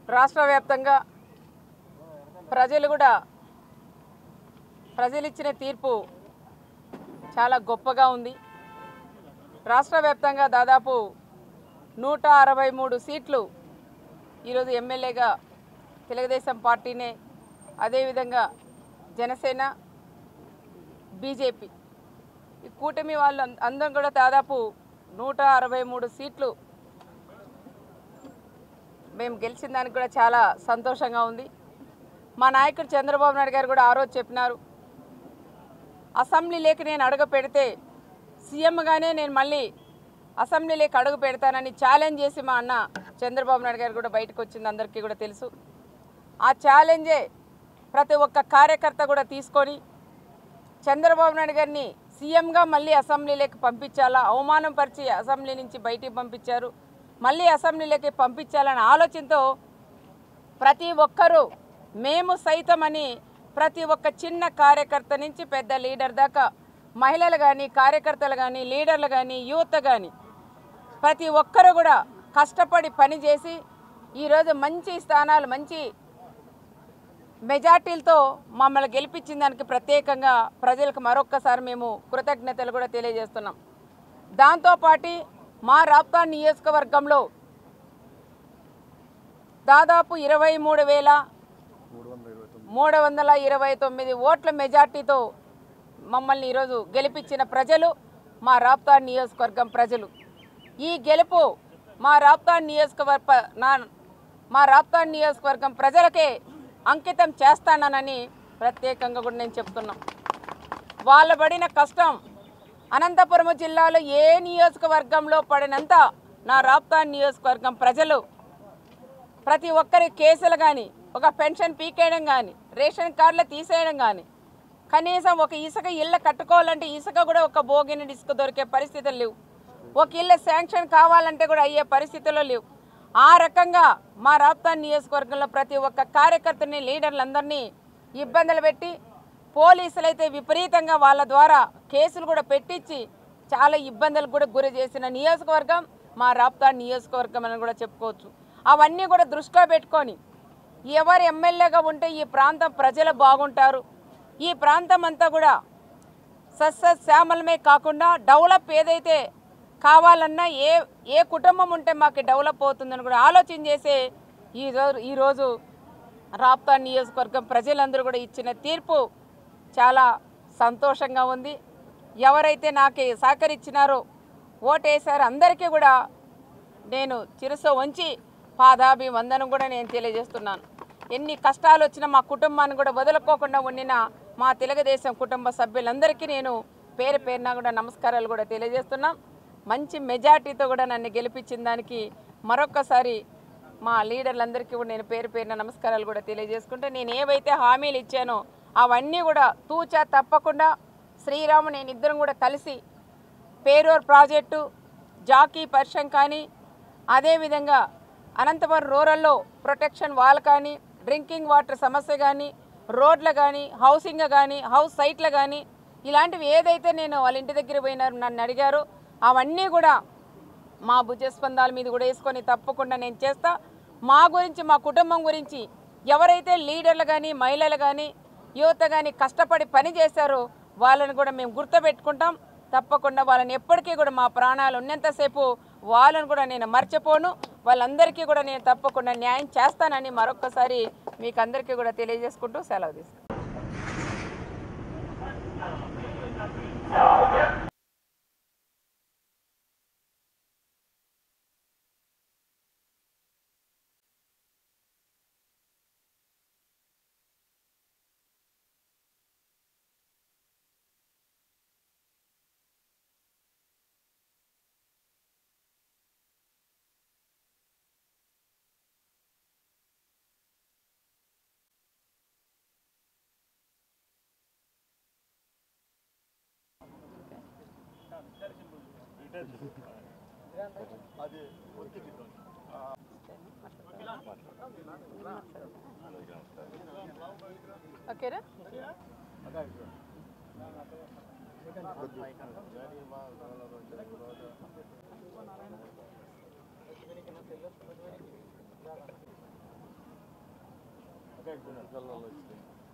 రాష్ట్ర వ్యాప్తంగా ప్రజలు కూడా ప్రజలు ఇచ్చిన తీర్పు చాలా గొప్పగా ఉంది రాష్ట్ర వ్యాప్తంగా దాదాపు నూట అరవై మూడు సీట్లు ఈరోజు ఎమ్మెల్యేగా తెలుగుదేశం పార్టీనే అదేవిధంగా జనసేన బీజేపీ ఈ కూటమి వాళ్ళు అం- అందరం కూడా దాదాపు నూట అరవై మూడు సీట్లు మేము గెలిచిన దానికి కూడా చాలా సంతోషంగా ఉంది మా నాయకుడు చంద్రబాబు నాయుడు గారు కూడా ఆ రోజు చెప్పినారు అసెంబ్లీలోకి నేను అడుగు పెడితే సీఎంగానే నేను మళ్ళీ అసెంబ్లీలోకి అడుగు పెడతానని ఛాలెంజ్ చేసి మా అన్న చంద్రబాబు నాయుడు గారు కూడా బయటకు వచ్చింది అందరికీ కూడా తెలుసు ఆ ఛాలెంజే ప్రతి ఒక్క కార్యకర్త కూడా తీసుకొని చంద్రబాబు నాయుడు గారిని సీఎంగా మళ్ళీ అసెంబ్లీలోకి పంపించాలా అవమానం పరిచి అసెంబ్లీ నుంచి బయటికి పంపించారు మళ్ళీ అసెంబ్లీలోకి పంపించాలనే ఆలోచనతో ప్రతి ఒక్కరూ మేము సైతమని ప్రతి ఒక్క చిన్న కార్యకర్త నుంచి పెద్ద లీడర్ దాకా మహిళలు కానీ కార్యకర్తలు కానీ లీడర్లు కానీ యూత్ కానీ ప్రతి ఒక్కరు కూడా కష్టపడి పనిచేసి ఈరోజు మంచి స్థానాలు మంచి మెజార్టీలతో మమ్మల్ని గెలిపించిన దానికి ప్రత్యేకంగా ప్రజలకు మరొక్కసారి మేము కృతజ్ఞతలు కూడా తెలియజేస్తున్నాం దాంతోపాటు మా రాప్తా నియోజకవర్గంలో దాదాపు ఇరవై మూడు వేల మూడు వందల ఇరవై తొమ్మిది ఓట్ల మెజార్టీతో మమ్మల్ని ఈరోజు గెలిపించిన ప్రజలు మా రాప్తా నియోజకవర్గం ప్రజలు ఈ గెలుపు మా రాప్తా నియోజకవర్గ నా మా రాప్తా నియోజకవర్గం ప్రజలకే అంకితం చేస్తానని ప్రత్యేకంగా కూడా నేను చెప్తున్నాం వాళ్ళ పడిన కష్టం అనంతపురం జిల్లాలో ఏ నియోజకవర్గంలో పడినంత నా రాప్తా నియోజకవర్గం ప్రజలు ప్రతి ఒక్కరి కేసులు కానీ ఒక పెన్షన్ పీకేయడం కానీ రేషన్ కార్డులు తీసేయడం కానీ కనీసం ఒక ఇసుక ఇళ్ళ కట్టుకోవాలంటే ఇసుక కూడా ఒక బోగిని ఇసుక దొరికే పరిస్థితులు లేవు ఒక ఇల్లు శాంక్షన్ కావాలంటే కూడా అయ్యే పరిస్థితుల్లో లేవు ఆ రకంగా మా రాప్తా నియోజకవర్గంలో ప్రతి ఒక్క కార్యకర్తని లీడర్లందరినీ ఇబ్బందులు పెట్టి పోలీసులు అయితే విపరీతంగా వాళ్ళ ద్వారా కేసులు కూడా పెట్టించి చాలా ఇబ్బందులకు కూడా గురి చేసిన నియోజకవర్గం మా రాప్తా నియోజకవర్గం అని కూడా చెప్పుకోవచ్చు అవన్నీ కూడా దృష్టిలో పెట్టుకొని ఎవరు ఎమ్మెల్యేగా ఉంటే ఈ ప్రాంతం ప్రజలు బాగుంటారు ఈ ప్రాంతం అంతా కూడా సస్యశ్యామలమే కాకుండా డెవలప్ ఏదైతే కావాలన్నా ఏ ఏ కుటుంబం ఉంటే మాకు డెవలప్ అవుతుందని కూడా ఆలోచన చేసే ఈరోజు ఈరోజు రాప్తా నియోజకవర్గం ప్రజలందరూ కూడా ఇచ్చిన తీర్పు చాలా సంతోషంగా ఉంది ఎవరైతే నాకు సహకరించినారో ఓటేశారో అందరికీ కూడా నేను చిరుస వంచి పాదాభి వందనం కూడా నేను తెలియజేస్తున్నాను ఎన్ని కష్టాలు వచ్చినా మా కుటుంబాన్ని కూడా వదులుకోకుండా ఉండిన మా తెలుగుదేశం కుటుంబ సభ్యులందరికీ నేను పేరు పేరున కూడా నమస్కారాలు కూడా తెలియజేస్తున్నాం మంచి మెజార్టీతో కూడా నన్ను గెలిపించిన దానికి మరొక్కసారి మా లీడర్లందరికీ కూడా నేను పేరు పేరున నమస్కారాలు కూడా తెలియజేసుకుంటే నేను ఏవైతే హామీలు ఇచ్చానో అవన్నీ కూడా తూచా తప్పకుండా శ్రీరాము నేను ఇద్దరం కూడా కలిసి పేరూర్ ప్రాజెక్టు జాకీ పరిశ్రమ కానీ అదేవిధంగా అనంతపురం రూరల్లో ప్రొటెక్షన్ వాల్ కానీ డ్రింకింగ్ వాటర్ సమస్య కానీ రోడ్లు కానీ హౌసింగ్ కానీ హౌస్ సైట్లు కానీ ఇలాంటివి ఏదైతే నేను వాళ్ళ ఇంటి దగ్గర పోయినారు నన్ను అడిగారో అవన్నీ కూడా మా భుజస్పందాల మీద కూడా వేసుకొని తప్పకుండా నేను చేస్తా మా గురించి మా కుటుంబం గురించి ఎవరైతే లీడర్లు కానీ మహిళలు కానీ యువత కానీ కష్టపడి పని చేశారో వాళ్ళని కూడా మేము గుర్తుపెట్టుకుంటాం తప్పకుండా వాళ్ళని ఎప్పటికీ కూడా మా ప్రాణాలు ఉన్నంతసేపు వాళ్ళని కూడా నేను మర్చిపోను వాళ్ళందరికీ కూడా నేను తప్పకుండా న్యాయం చేస్తానని మరొక్కసారి మీకు అందరికీ కూడా తెలియజేసుకుంటూ సెలవు తీసుకుంటాను ఓకేనా ఎన్నికల్లో వచ్చినాయి